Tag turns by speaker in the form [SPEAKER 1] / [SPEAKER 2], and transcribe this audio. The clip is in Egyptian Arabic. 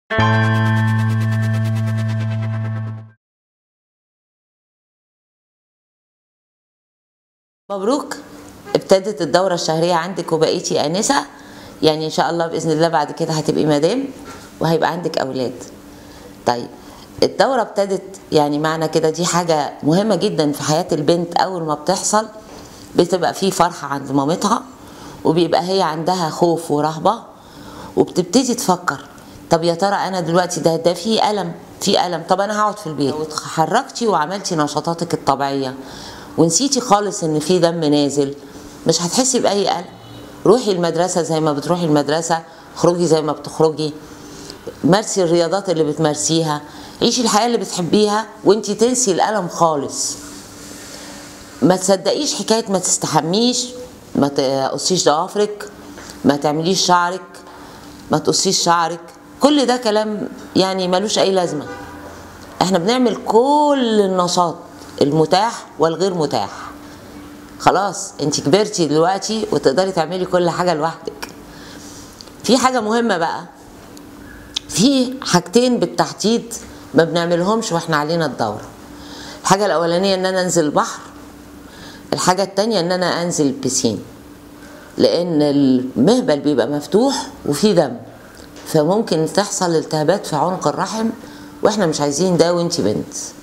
[SPEAKER 1] مبروك ابتدت الدورة الشهرية عندك وبقيتي آنسة يعني إن شاء الله بإذن الله بعد كده هتبقي مدام وهيبقى عندك أولاد طيب الدورة ابتدت يعني معنى كده دي حاجة مهمة جدا في حياة البنت أول ما بتحصل بتبقى في فرحة عند مامتها وبيبقى هي عندها خوف ورهبة وبتبتدي تفكر طب يا ترى أنا دلوقتي ده ده في ألم في ألم طب أنا هقعد في البيت لو اتحركتي وعملتي نشاطاتك الطبيعية ونسيتي خالص إن في دم نازل مش هتحسي بأي ألم روحي المدرسة زي ما بتروحي المدرسة اخرجي زي ما بتخرجي مارسي الرياضات اللي بتمارسيها عيشي الحياة اللي بتحبيها وانتي تنسي الألم خالص ما تصدقيش حكاية ما تستحميش ما تقصيش ضوافرك ما تعمليش شعرك ما تقصيش شعرك كل ده كلام يعني ملوش أي لازمة احنا بنعمل كل النشاط المتاح والغير متاح خلاص انت كبرتي دلوقتي وتقدري تعملي كل حاجة لوحدك في حاجة مهمة بقى في حاجتين بالتحديد ما بنعملهمش واحنا علينا الدورة الحاجة الأولانية إن أنا أنزل البحر الحاجة التانية إن أنا أنزل البسين لأن المهبل بيبقى مفتوح وفيه دم فممكن تحصل التهابات في عنق الرحم واحنا مش عايزين ده وانتي بنت